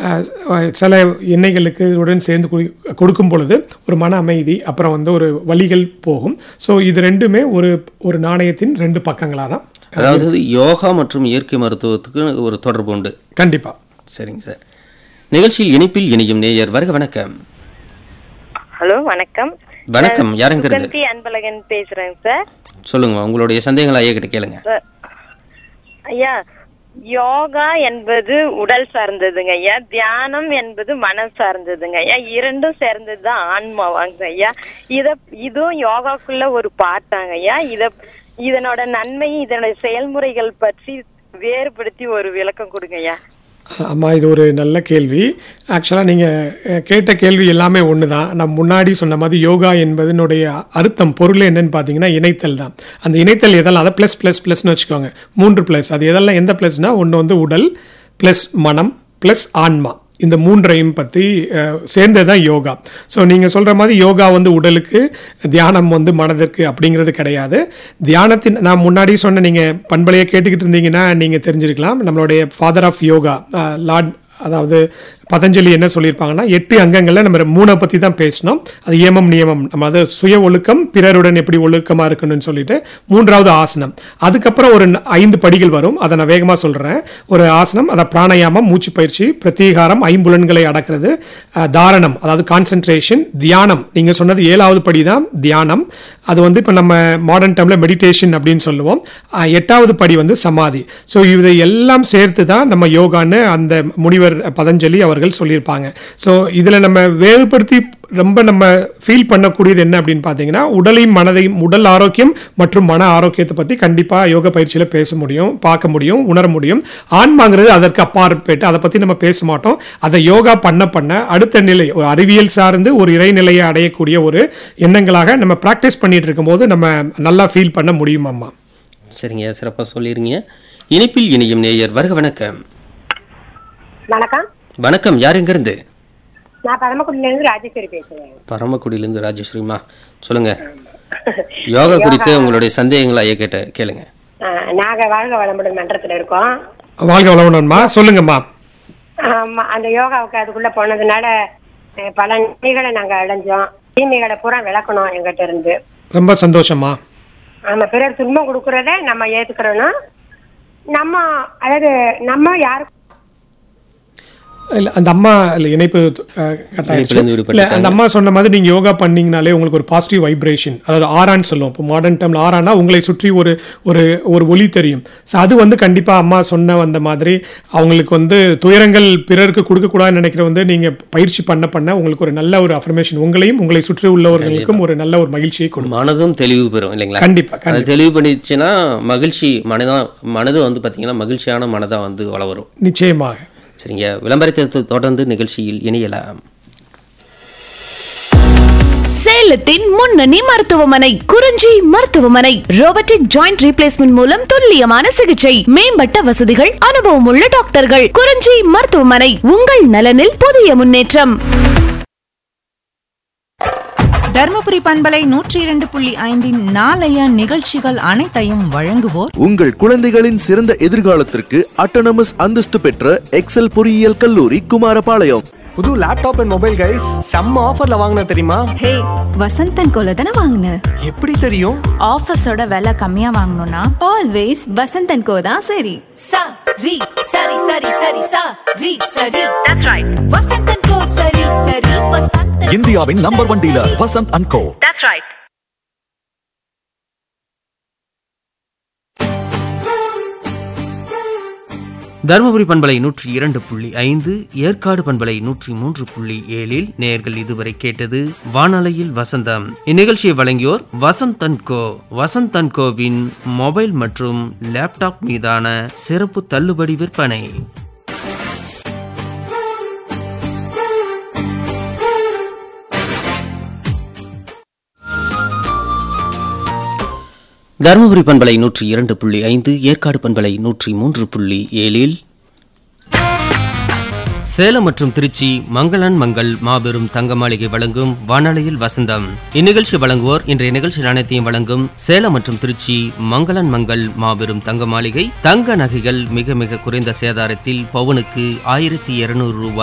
அஹ், சில எண்ணெய்களுக்கு உடன் சேர்ந்து குடி- கொடுக்கும் பொழுது ஒரு மன அமைதி அப்புறம் வந்து ஒரு வலிகள் போகும் ஸோ இது ரெண்டுமே ஒரு ஒரு நாணயத்தின் ரெண்டு பக்கங்களாக தான் அதாவது யோகா மற்றும் இயற்கை மருத்துவத்துக்கு ஒரு தொடர்பு உண்டு கண்டிப்பாக சரிங்க சார் நிகழ்ச்சியில் இணைப்பில் இணையும் நேயர் வருக வணக்கம் ஹலோ வணக்கம் வணக்கம் யாருங்கிறது சுகந்தி அன்பழகன் பேசுறேங்க சார் சொல்லுங்க உங்களுடைய சந்தேகங்களை ஐயா கிட்ட கேளுங்க சார், ஐயா யோகா என்பது உடல் சார்ந்ததுங்க ஐயா தியானம் என்பது மனம் சார்ந்ததுங்க ஐயா இரண்டும் சேர்ந்ததுதான் ஆன்மாவாங்க ஐயா இத இதுவும் யோகாக்குள்ள ஒரு பாட்டாங்க ஐயா இத இதனோட நன்மை இதனோட செயல்முறைகள் பற்றி வேறுபடுத்தி ஒரு விளக்கம் கொடுங்க ஐயா ஆமாம் இது ஒரு நல்ல கேள்வி ஆக்சுவலாக நீங்கள் கேட்ட கேள்வி எல்லாமே ஒன்று தான் நான் முன்னாடி சொன்ன மாதிரி யோகா என்பதனுடைய அர்த்தம் பொருள் என்னன்னு பார்த்தீங்கன்னா இணைத்தல் தான் அந்த இணைத்தல் எதெல்லாம் அதை ப்ளஸ் ப்ளஸ் ப்ளஸ்னு வச்சுக்கோங்க மூன்று ப்ளஸ் அது எதெல்லாம் எந்த ப்ளஸ்னா ஒன்று வந்து உடல் ப்ளஸ் மனம் ப்ளஸ் ஆன்மா இந்த மூன்றையும் பற்றி சேர்ந்தது தான் யோகா ஸோ நீங்கள் சொல்கிற மாதிரி யோகா வந்து உடலுக்கு தியானம் வந்து மனதிற்கு அப்படிங்கிறது கிடையாது தியானத்தின் நான் முன்னாடி சொன்ன நீங்கள் பண்பலையை கேட்டுக்கிட்டு இருந்தீங்கன்னா நீங்கள் தெரிஞ்சிருக்கலாம் நம்மளுடைய ஃபாதர் ஆஃப் யோகா லார்ட் அதாவது பதஞ்சலி என்ன சொல்லியிருப்பாங்கன்னா எட்டு அங்கங்களில் நம்ம மூணை பற்றி தான் பேசினோம் அது ஏமம் நியமம் நம்ம அது சுய ஒழுக்கம் பிறருடன் எப்படி ஒழுக்கமாக இருக்கணும்னு சொல்லிட்டு மூன்றாவது ஆசனம் அதுக்கப்புறம் ஒரு ந- ஐந்து படிகள் வரும் அதை நான் வேகமாக சொல்கிறேன் ஒரு ஆசனம் அதை பிராணாயாமம் மூச்சு பயிற்சி பிரத்யேகாரம் ஐம்புலன்களை அடக்கிறது அஹ், தாரணம் அதாவது கான்சென்ட்ரேஷன் தியானம் நீங்கள் சொன்னது ஏழாவது படி தான் தியானம் அது வந்து இப்போ நம்ம மாடர்ன் டைமில் மெடிடேஷன் அப்படின்னு சொல்லுவோம் அஹ், எட்டாவது படி வந்து சமாதி ஸோ இதை எல்லாம் சேர்த்து தான் நம்ம யோகான்னு அந்த முனிவர் பதஞ்சலி அவர்கள் சொல்லியிருப்பாங்க ஸோ இதில் நம்ம வேறுபடுத்தி ரொம்ப நம்ம ஃபீல் பண்ணக்கூடியது என்ன அப்படின்னு பார்த்தீங்கன்னா உடலையும் மனதையும் உடல் ஆரோக்கியம் மற்றும் மன ஆரோக்கியத்தை பற்றி கண்டிப்பாக யோக பயிற்சியில் பேச முடியும் பார்க்க முடியும் உணர முடியும் ஆன்மாங்கிறது அதற்கு அப்பாற்பட்டு அதை பற்றி நம்ம பேச மாட்டோம் அதை யோகா பண்ண பண்ண அடுத்த நிலை ஒரு அறிவியல் சார்ந்து ஒரு இறைநிலையை அடையக்கூடிய ஒரு எண்ணங்களாக நம்ம ப்ராக்டிஸ் பண்ணிட்டு இருக்கும்போது நம்ம நல்லா ஃபீல் பண்ண முடியும் அம்மா சரிங்க சிறப்பாக சொல்லிருங்க இணைப்பில் இணையும் நேயர் வருக வணக்கம் வணக்கம் வணக்கம் யாருங்கிருந்து நான் பரமக்குடியிலேருந்து ராஜேஸ்வரி பேசுறேன் பரமக்குடியிலிருந்து ராஜஸ்ரீமா சொல்லுங்க யோகா குறித்து உங்களுடைய சந்தேகங்களை ஐயா கிட்ட கேளுங்க ஆஹ் நாங்க வாழ்க வளமுடன் மன்றத்துல இருக்கோம் வாழ்க வளவனம்மா சொல்லுங்கம்மா ஆமா, அந்த யோகாவுக்கு அதுக்குள்ள போனதுனால அஹ், பல நன்மைகளை நாங்க அடைஞ்சோம் தீமைகளை பூரா விளக்கணும் எங்கிட்ட இருந்து ரொம்ப சந்தோஷமா ஆமா பிறர் துன்பம் கொடுக்கறத நம்ம ஏத்துக்கிறோம் நம்ம அதாவது நம்ம யாருக்கு இல்ல அந்த அம்மா இல்ல இணைப்பு அஹ், cut ஆயிடுச்சு. இணைப்பிலிருந்து விடுபட்டுட்டாங்க. இல்ல அந்த அம்மா சொன்ன மாதிரி நீங்க யோகா பண்ணீங்கனாலே உங்களுக்கு ஒரு பாசிட்டிவ் வைப்ரேஷன் அதாவது ஆரான்னு சொல்லுவோம் இப்போ மாடர்ன் டைம்ல ஆரானா உங்களை சுற்றி ஒரு ஒரு ஒரு ஒளி தெரியும் ஸோ அது வந்து கண்டிப்பா அம்மா சொன்ன அந்த மாதிரி அவங்களுக்கு வந்து துயரங்கள் பிறருக்கு கொடுக்கக்கூடாதுன்னு நினைக்கிற வந்து நீங்க பயிற்சி பண்ண பண்ண உங்களுக்கு ஒரு நல்ல ஒரு அஃபர்மேஷன் உங்களையும் உங்களை சுற்றி உள்ளவர்களுக்கும் ஒரு நல்ல ஒரு மகிழ்ச்சியை கொடுக்கும் மனதும் தெளிவு பெறும் இல்லைங்களா கண்டிப்பா அது கண்டிப்பா தெளிவு பண்ணிச்சுன்னா மகிழ்ச்சி மனதா மனது வந்து பார்த்தீங்கன்னா மகிழ்ச்சியான மனதா வந்து வள வரும் நிச்சயமாக சரிங்க விளம்பரத்தை தொடர்ந்து நிகழ்ச்சியில் இணையலாம் சேலத்தின் முன்னணி மருத்துவமனை குறிஞ்சி மருத்துவமனை ரோபோட்டிக் ஜாயிண்ட் ரீப்ளேஸ்மெண்ட் மூலம் துல்லியமான சிகிச்சை மேம்பட்ட வசதிகள் அனுபவம் உள்ள டாக்டர்கள் குறிஞ்சி மருத்துவமனை உங்கள் நலனில் புதிய முன்னேற்றம் தர்மபுரி பண்பலை நூற்றி இரண்டு புள்ளி ஐந்தின் நாளைய நிகழ்ச்சிகள் அனைத்தையும் வழங்குவோர் உங்கள் குழந்தைகளின் சிறந்த எதிர்காலத்திற்கு அட்டானமஸ் அந்தஸ்து பெற்ற எக்ஸல் பொறியியல் கல்லூரி குமாரபாளையம் புது லேப்டாப் அண்ட் மொபைல் கைஸ் செம்ம ஆஃபர்ல வாங்கின தெரியுமா ஹே வசந்தன் கோல தானே வாங்கின எப்படி தெரியும் ஆஃபீஸோட விலை கம்மியா வாங்கணும்னா ஆல்வேஸ் வசந்தன் கோ தான் சரி சா ரி சரி சரி சரி சா ரி சரி தட்ஸ் ரைட் வசந்தன் கோ சரி சரி வசந்தன் இந்தியாவின் number one dealer Vasanth and Co that's right Dharmapuri பண்பலை நூற்றி இரண்டு புள்ளி ஐந்து ஏற்காடு பண்பலை நூற்றி மூன்று புள்ளி ஏழில் நேர்கள் இதுவரை கேட்டது வானலையில் வசந்தம் இந்நிகழ்ச்சியை வழங்கியோர் Vasanth and Co Vasanth and கோவின் மொபைல் மற்றும் லேப்டாப் மீதான சிறப்பு தள்ளுபடி விற்பனை தருமபுரி பண்பலை நூற்றி இரண்டு புள்ளி ஐந்து ஏற்காடு பண்பலை நூற்றி மூன்று புள்ளி ஏழில் சேலம் மற்றும் திருச்சி மங்களன் மங்கள் மாபெரும் தங்க மாளிகை வழங்கும் வானொலியில் வசந்தம் இந்நிகழ்ச்சி வழங்குவோர் இன்றைய நிகழ்ச்சி அனைத்தையும் வழங்கும் சேலம் மற்றும் திருச்சி மங்களன் மங்கள் மாபெரும் தங்க மாளிகை தங்க நகைகள் மிக மிக குறைந்த சேதாரத்தில் பவுனுக்கு ஆயிரத்தி இருநூறு ரூபாய்